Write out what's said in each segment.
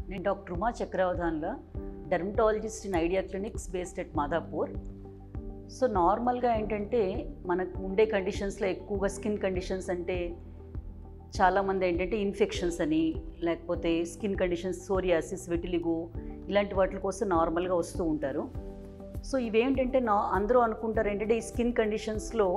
నేను doctor Uma Chakravadhanla dermatologist in idea clinics based at Madapur so నార్మల్గా ఏంటంటే మనకు ఉండే కండిషన్స్లో ఎక్కువగా స్కిన్ కండిషన్స్ అంటే చాలామంది ఏంటంటే ఇన్ఫెక్షన్స్ అని లేకపోతే స్కిన్ కండిషన్స్ సోరియాసిస్ వెటిలిగో ఇలాంటి వాటి కోసం నార్మల్గా వస్తూ ఉంటారు సో ఇవేంటంటే నా అందరూ అనుకుంటారు ఏంటంటే ఈ స్కిన్ కండిషన్స్లో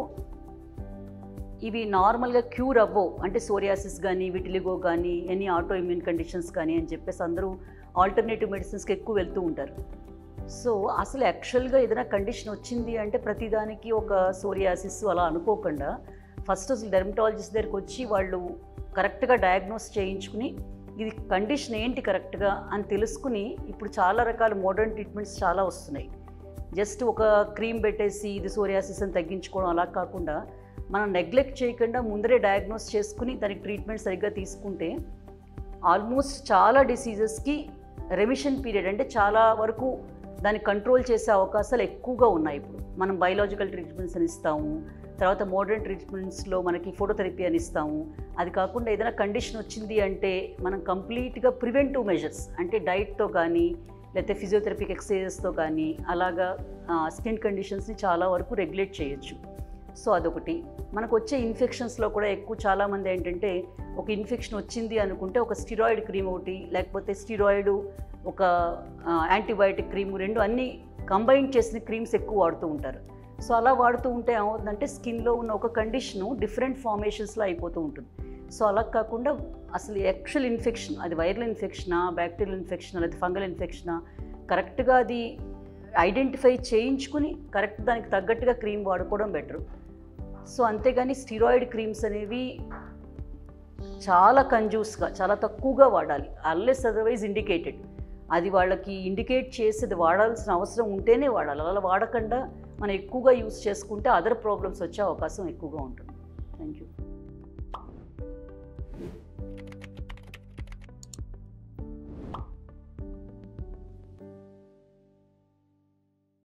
ఇవి నార్మల్గా క్యూర్ అవ్వవు అంటే సోరియాసిస్ కానీ విటిలిగో కానీ ఎనీ ఆటో ఇమ్యూన్ కండిషన్స్ కానీ అని చెప్పేసి అందరూ ఆల్టర్నేటివ్ మెడిసిన్స్కి ఎక్కువ వెళ్తూ ఉంటారు సో అసలు యాక్చువల్గా ఏదైనా కండిషన్ వచ్చింది అంటే ప్రతిదానికి ఒక సోరియాసిస్ అలా అనుకోకుండా ఫస్ట్ అసలు డెర్మటాలజిస్ట్ దగ్గరికి వచ్చి వాళ్ళు కరెక్ట్గా డయాగ్నోస్ చేయించుకుని ఇది కండిషన్ ఏంటి కరెక్ట్గా అని తెలుసుకుని ఇప్పుడు చాలా రకాల మోడర్న్ ట్రీట్మెంట్స్ చాలా వస్తున్నాయి జస్ట్ ఒక క్రీమ్ పెట్టేసి ఇది సోరియాసిస్ అని తగ్గించుకోవడం అలా కాకుండా మనం నెగ్లెక్ట్ చేయకుండా ముందరే డయాగ్నోస్ చేసుకుని దానికి ట్రీట్మెంట్ సరిగ్గా తీసుకుంటే ఆల్మోస్ట్ చాలా డిసీజెస్కి రెమిషన్ పీరియడ్ అంటే చాలా వరకు దాన్ని కంట్రోల్ చేసే అవకాశాలు ఎక్కువగా ఉన్నాయి ఇప్పుడు మనం బయలాజికల్ ట్రీట్మెంట్స్ అని ఇస్తాము తర్వాత మోడర్న్ ట్రీట్మెంట్స్లో మనకి ఫోటోథెరపీ అని ఇస్తాము అది కాకుండా ఏదైనా కండిషన్ వచ్చింది అంటే మనం కంప్లీట్గా ప్రివెంటివ్ మెజర్స్ అంటే డైట్తో కానీ లేకపోతే ఫిజియోథెరపీకి ఎక్సర్సైజెస్తో కానీ అలాగా స్కిన్ కండిషన్స్ని చాలా వరకు రెగ్యులేట్ చేయొచ్చు సో అదొకటి మనకు వచ్చే ఇన్ఫెక్షన్స్లో కూడా ఎక్కువ చాలామంది ఏంటంటే ఒక ఇన్ఫెక్షన్ వచ్చింది అనుకుంటే ఒక స్టిరాయిడ్ క్రీమ్ ఒకటి లేకపోతే స్టిరాయిడ్ ఒక యాంటీబయాటిక్ క్రీమ్ రెండు అన్నీ కంబైన్ చేసిన క్రీమ్స్ ఎక్కువ వాడుతూ ఉంటారు సో అలా వాడుతూ ఉంటే ఏమవుతుందంటే స్కిన్లో ఉన్న ఒక కండిషను డిఫరెంట్ ఫార్మేషన్స్లో అయిపోతూ ఉంటుంది సో అలా కాకుండా అసలు యాక్చువల్ ఇన్ఫెక్షన్ అది వైరల్ ఇన్ఫెక్షనా బ్యాక్టీరియల్ ఇన్ఫెక్షనా లేదా ఫంగల్ ఇన్ఫెక్షనా కరెక్ట్గా అది ఐడెంటిఫై చేయించుకుని కరెక్ట్ దానికి తగ్గట్టుగా క్రీమ్ వాడుకోవడం బెటర్ సో అంతేగాని స్టిరాయిడ్ క్రీమ్స్ అనేవి చాలా కంజూస్గా చాలా తక్కువగా వాడాలి అల్లెస్ అదర్వైజ్ ఇండికేటెడ్ అది వాళ్ళకి ఇండికేట్ చేసి అది వాడాల్సిన అవసరం ఉంటేనే వాడాలి అలా వాడకుండా మనం ఎక్కువగా యూస్ చేసుకుంటే అదర్ ప్రాబ్లమ్స్ వచ్చే అవకాశం ఎక్కువగా ఉంటుంది థ్యాంక్ యూ